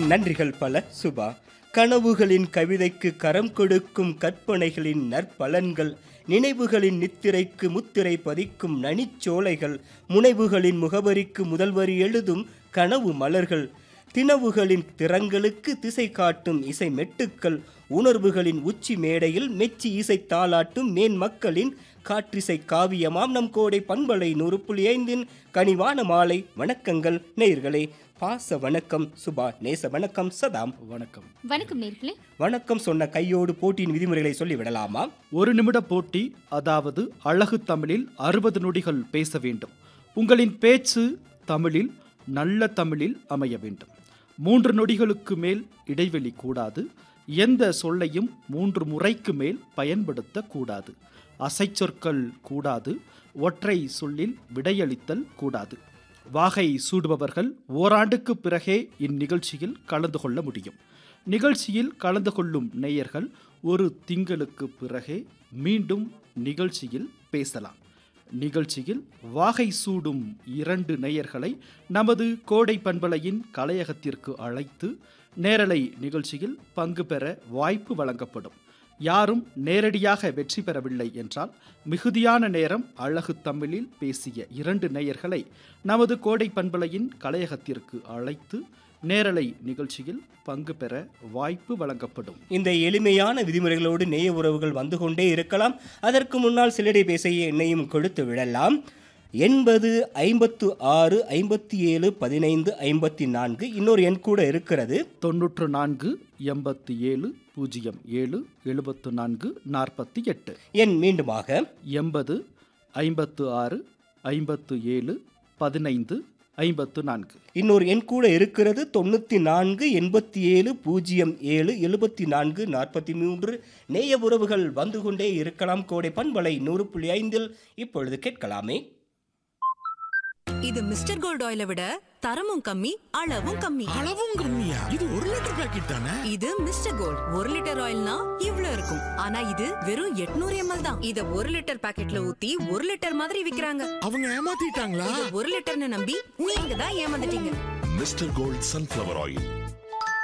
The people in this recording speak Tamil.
நன்றிகள் பல சுபா கனவுகளின் கவிதைக்கு கரம் கொடுக்கும் கற்பனைகளின் நற்பலன்கள் நினைவுகளின் நித்திரைக்கு முத்திரை பதிக்கும் நனிச்சோலைகள் முனைவுகளின் முகவரிக்கு முதல்வரி எழுதும் கனவு மலர்கள் தினவுகளின் திறங்களுக்கு திசை காட்டும் இசை மெட்டுக்கள் உணர்வுகளின் உச்சி மேடையில் மெச்சி இசை தாளாட்டும் மேன் மக்களின் காற்றிசை காவியமாம் நம் கோடை பண்பலை நூறு புள்ளி ஐந்தின் கனிவான மாலை வணக்கங்கள் நேயர்களே பாச வணக்கம் சுபா நேச வணக்கம் சதாம் வணக்கம் வணக்கம் நேர்களே வணக்கம் சொன்ன கையோடு போட்டியின் விதிமுறைகளை சொல்லி விடலாமா ஒரு நிமிட போட்டி அதாவது அழகு தமிழில் அறுபது நொடிகள் பேச வேண்டும் உங்களின் பேச்சு தமிழில் நல்ல தமிழில் அமைய வேண்டும் மூன்று நொடிகளுக்கு மேல் இடைவெளி கூடாது எந்த சொல்லையும் மூன்று முறைக்கு மேல் பயன்படுத்தக்கூடாது அசைச்சொற்கள் கூடாது ஒற்றை சொல்லில் விடையளித்தல் கூடாது வாகை சூடுபவர்கள் ஓராண்டுக்கு பிறகே இந்நிகழ்ச்சியில் கலந்து கொள்ள முடியும் நிகழ்ச்சியில் கலந்து கொள்ளும் நேயர்கள் ஒரு திங்களுக்கு பிறகே மீண்டும் நிகழ்ச்சியில் பேசலாம் நிகழ்ச்சியில் வாகை சூடும் இரண்டு நேயர்களை நமது கோடை பண்பலையின் கலையகத்திற்கு அழைத்து நேரலை நிகழ்ச்சியில் பங்கு பெற வாய்ப்பு வழங்கப்படும் யாரும் நேரடியாக வெற்றி பெறவில்லை என்றால் மிகுதியான நேரம் அழகு தமிழில் பேசிய இரண்டு நேயர்களை நமது கோடை பண்பலையின் கலையகத்திற்கு அழைத்து நேரலை நிகழ்ச்சியில் பங்கு பெற வாய்ப்பு வழங்கப்படும் இந்த எளிமையான விதிமுறைகளோடு நேய உறவுகள் வந்து கொண்டே இருக்கலாம் அதற்கு முன்னால் சிலடை பேசைய எண்ணையும் கொடுத்து விடலாம் எண்பது ஐம்பத்து ஆறு ஐம்பத்தி ஏழு பதினைந்து ஐம்பத்தி நான்கு இன்னொரு எண் கூட இருக்கிறது தொன்னூற்று நான்கு எண்பத்தி ஏழு பூஜ்ஜியம் ஏழு எழுபத்து நான்கு நாற்பத்தி எட்டு எண் மீண்டுமாக எண்பது ஐம்பத்து ஆறு ஐம்பத்து ஏழு பதினைந்து ஐம்பத்து நான்கு இன்னொரு எண் கூட இருக்கிறது தொண்ணூற்றி நான்கு எண்பத்தி ஏழு பூஜ்ஜியம் ஏழு எழுபத்தி நான்கு நாற்பத்தி மூன்று நேய உறவுகள் வந்து கொண்டே இருக்கலாம் கோடை பண்பலை நூறு புள்ளி ஐந்தில் இப்பொழுது கேட்கலாமே இது மிஸ்டர் கோல்ட் ஆயிலை விட தரமும் கம்மி அளவும் கம்மி அளவும் கம்மியா இது ஒரு லிட்டர் பாக்கெட் தானே இது மிஸ்டர் கோல்ட் ஒரு லிட்டர் ஆயில்னா இவ்ளோ இருக்கும் ஆனா இது வெறும் 800 எம்எல் தான் இத ஒரு லிட்டர் பாக்கெட்ல ஊத்தி ஒரு லிட்டர் மாதிரி விக்கிறாங்க அவங்க ஏமாத்திட்டாங்களா இத ஒரு லிட்டர்னு நம்பி நீங்க தான் ஏமாந்துட்டீங்க மிஸ்டர் கோல்ட் சன்ஃப்ளவர் ஆயில்